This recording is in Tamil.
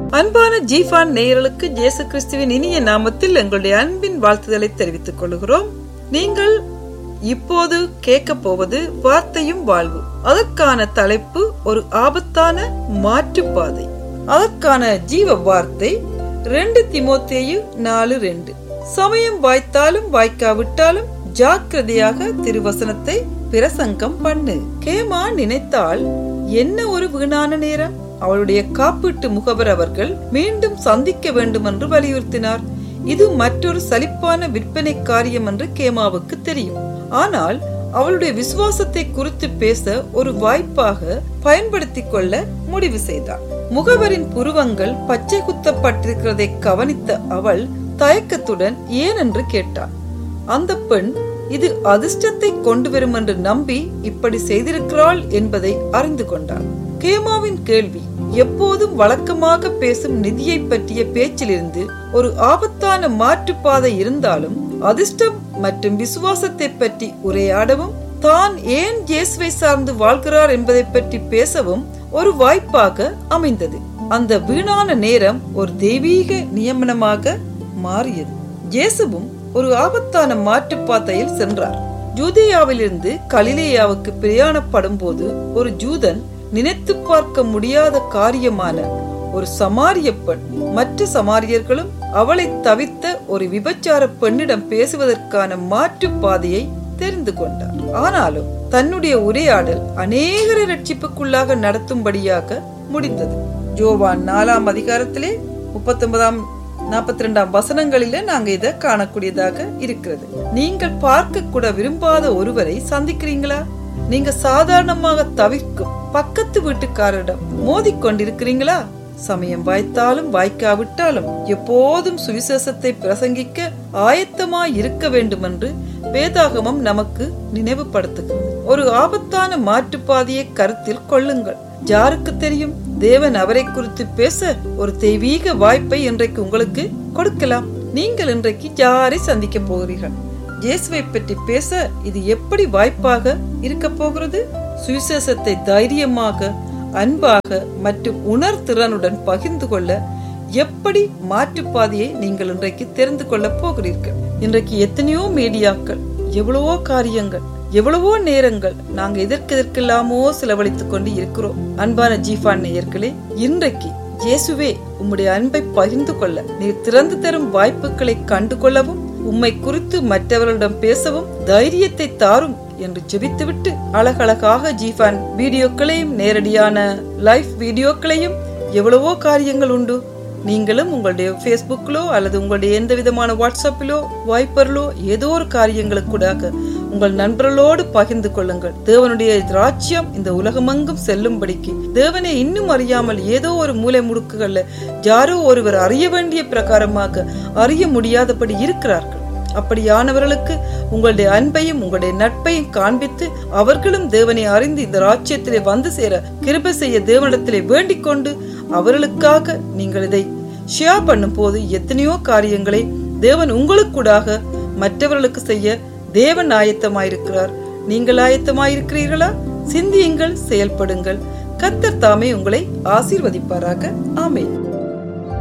அன்பான ஜீஃபான் நேயர்களுக்கு இயேசு கிறிஸ்துவின் இனிய நாமத்தில் எங்களுடைய அன்பின் வாழ்த்துதலை தெரிவித்துக் கொள்கிறோம் நீங்கள் இப்போது கேட்க போவது வார்த்தையும் வாழ்வு அதற்கான தலைப்பு ஒரு ஆபத்தான மாற்றுப்பாதை அதற்கான ஜீவ வார்த்தை ரெண்டு திமோத்தேயு நாலு ரெண்டு சமயம் வாய்த்தாலும் வாய்க்காவிட்டாலும் ஜாக்கிரதையாக திருவசனத்தை பிரசங்கம் பண்ணு கேமா நினைத்தால் என்ன ஒரு வீணான நேரம் அவளுடைய காப்பீட்டு முகவர் அவர்கள் மீண்டும் சந்திக்க வேண்டும் என்று வலியுறுத்தினார் இது மற்றொரு சலிப்பான விற்பனை காரியம் என்று கேமாவுக்கு தெரியும் ஆனால் அவளுடைய விசுவாசத்தை குறித்து பேச ஒரு வாய்ப்பாக பயன்படுத்திக் கொள்ள முடிவு செய்தார் முகவரின் புருவங்கள் பச்சை குத்தப்பட்டிருக்கிறதை கவனித்த அவள் தயக்கத்துடன் ஏன் என்று கேட்டாள் அந்த பெண் இது அதிர்ஷ்டத்தை கொண்டு வரும் என்று நம்பி இப்படி செய்திருக்கிறாள் என்பதை அறிந்து கொண்டாள் கேமாவின் கேள்வி எப்போதும் வழக்கமாக பேசும் நிதியை பற்றிய பேச்சிலிருந்து ஒரு ஆபத்தான மாற்றுப்பாதை இருந்தாலும் அதிர்ஷ்டம் மற்றும் விசுவாசத்தை பற்றி உரையாடவும் தான் ஏன் இயேசுவை சார்ந்து வாழ்கிறார் என்பதை பற்றி பேசவும் ஒரு வாய்ப்பாக அமைந்தது அந்த வீணான நேரம் ஒரு தெய்வீக நியமனமாக மாறியது இயேசுவும் ஒரு ஆபத்தான மாற்றுப்பாதையில் சென்றார் ஜூதேயாவிலிருந்து கலிலேயாவுக்கு பிரயாணப்படும் போது ஒரு ஜூதன் நினைத்து பார்க்க முடியாத காரியமான ஒரு சமாரிய பெண் மற்ற சமாரியர்களும் அவளை தவித்த ஒரு விபச்சார பெண்ணிடம் பேசுவதற்கான மாற்று பாதையை தெரிந்து கொண்டார் ஆனாலும் தன்னுடைய உரையாடல் அநேகரை ரட்சிப்புக்குள்ளாக நடத்தும்படியாக முடிந்தது ஜோவான் நாலாம் அதிகாரத்திலே முப்பத்தி ஒன்பதாம் நாற்பத்தி ரெண்டாம் வசனங்களில நாங்க இதை காணக்கூடியதாக இருக்கிறது நீங்கள் பார்க்க கூட விரும்பாத ஒருவரை சந்திக்கிறீங்களா நீங்க சாதாரணமாக தவிர்க்கும் பக்கத்து வீட்டுக்காரரிடம் மோதிக்கொண்டிருக்கிறீங்களா சமயம் வாய்த்தாலும் வாய்க்காவிட்டாலும் எப்போதும் சுவிசேஷத்தை பிரசங்கிக்க ஆயத்தமாய் இருக்க வேண்டும் என்று வேதாகமம் நமக்கு நினைவுபடுத்துகிறது ஒரு ஆபத்தான மாற்றுப்பாதையை கருத்தில் கொள்ளுங்கள் யாருக்கு தெரியும் தேவன் அவரை குறித்து பேச ஒரு தெய்வீக வாய்ப்பை இன்றைக்கு உங்களுக்கு கொடுக்கலாம் நீங்கள் இன்றைக்கு யாரை சந்திக்க போகிறீர்கள் இயேசுவை பற்றி பேச இது எப்படி வாய்ப்பாக இருக்க போகிறது சுவிசேஷத்தை தைரியமாக அன்பாக மற்றும் உணர்திறனுடன் பகிர்ந்து கொள்ள எப்படி மாற்றுப்பாதையை நீங்கள் இன்றைக்கு தெரிந்து கொள்ள போகிறீர்கள் இன்றைக்கு எத்தனையோ மீடியாக்கள் எவ்வளவோ காரியங்கள் எவ்வளவோ நேரங்கள் நாங்க எதற்கு எதற்கெல்லாமோ செலவழித்துக் கொண்டு இருக்கிறோம் அன்பான ஜீஃபான் நேயர்களே இன்றைக்கு இயேசுவே உம்முடைய அன்பை பகிர்ந்து கொள்ள நீர் திறந்து தரும் வாய்ப்புகளை கண்டு கொள்ளவும் உம்மை குறித்து மற்றவர்களிடம் பேசவும் தைரியத்தை தாரும் என்று ஜெபித்துவிட்டு அழகழகாக ஜீஃபான் வீடியோக்களையும் நேரடியான லைவ் வீடியோக்களையும் எவ்வளவோ காரியங்கள் உண்டு நீங்களும் உங்களுடைய ஃபேஸ்புக்கிலோ அல்லது உங்களுடைய எந்த விதமான வாட்ஸ்அப்பிலோ வாய்ப்பரிலோ ஏதோ ஒரு காரியங்களுக்கூடாக உங்கள் நண்பர்களோடு பகிர்ந்து கொள்ளுங்கள் தேவனுடைய ராஜ்யம் இந்த உலகமெங்கும் செல்லும்படிக்கு தேவனை இன்னும் அறியாமல் ஏதோ ஒரு மூலை முடுக்குகள்ல யாரோ ஒருவர் அறிய வேண்டிய பிரகாரமாக அறிய முடியாதபடி இருக்கிறார்கள் அப்படியானவர்களுக்கு உங்களுடைய அன்பையும் உங்களுடைய நட்பையும் காண்பித்து அவர்களும் தேவனை அறிந்து இந்த ராஜ்யத்திலே வந்து சேர கிருபை செய்ய தேவனிடத்திலே வேண்டிக் கொண்டு அவர்களுக்காக நீங்கள் இதை ஷேர் பண்ணும் போது எத்தனையோ காரியங்களை தேவன் உங்களுக்கூடாக மற்றவர்களுக்கு செய்ய தேவன் ஆயத்தமாயிருக்கிறார் நீங்கள் ஆயத்தமாயிருக்கிறீர்களா சிந்தியுங்கள் செயல்படுங்கள் கத்தர் தாமே உங்களை ஆசீர்வதிப்பாராக ஆமேன்